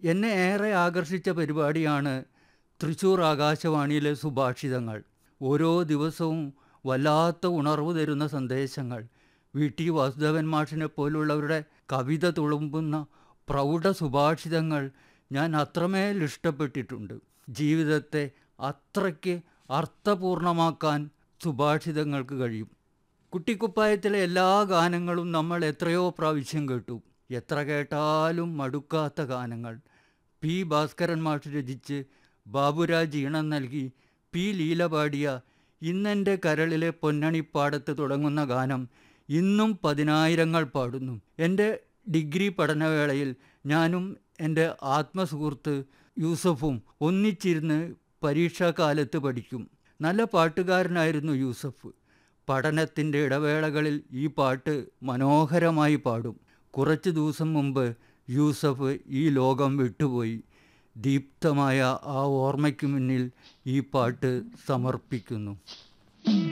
എന്നെ ഏറെ ആകർഷിച്ച പരിപാടിയാണ് തൃശ്ശൂർ ആകാശവാണിയിലെ സുഭാഷിതങ്ങൾ ഓരോ ദിവസവും വല്ലാത്ത ഉണർവ് തരുന്ന സന്ദേശങ്ങൾ വി ടി വാസുദേവൻ മാഷിനെ പോലുള്ളവരുടെ കവിത തുളുമ്പുന്ന പ്രൗഢ സുഭാഷിതങ്ങൾ ഞാൻ അത്രമേൽ ഇഷ്ടപ്പെട്ടിട്ടുണ്ട് ജീവിതത്തെ അത്രയ്ക്ക് അർത്ഥപൂർണമാക്കാൻ സുഭാഷിതങ്ങൾക്ക് കഴിയും കുട്ടിക്കുപ്പായത്തിലെ എല്ലാ ഗാനങ്ങളും നമ്മൾ എത്രയോ പ്രാവശ്യം കേട്ടു എത്ര കേട്ടാലും മടുക്കാത്ത ഗാനങ്ങൾ പി ഭാസ്കരൻ മാഷ് രചിച്ച് ബാബുരാജ് ഈണം നൽകി പി ലീല പാടിയ ഇന്നെൻ്റെ കരളിലെ പൊന്നണിപ്പാടത്ത് തുടങ്ങുന്ന ഗാനം ഇന്നും പതിനായിരങ്ങൾ പാടുന്നു എൻ്റെ ഡിഗ്രി പഠനവേളയിൽ ഞാനും എൻ്റെ ആത്മസുഹൃത്ത് യൂസഫും ഒന്നിച്ചിരുന്ന് പരീക്ഷാകാലത്ത് പഠിക്കും നല്ല പാട്ടുകാരനായിരുന്നു യൂസഫ് പഠനത്തിൻ്റെ ഇടവേളകളിൽ ഈ പാട്ട് മനോഹരമായി പാടും കുറച്ച് ദിവസം മുമ്പ് യൂസഫ് ഈ ലോകം വിട്ടുപോയി ദീപ്തമായ ആ ഓർമ്മയ്ക്ക് മുന്നിൽ ഈ പാട്ട് സമർപ്പിക്കുന്നു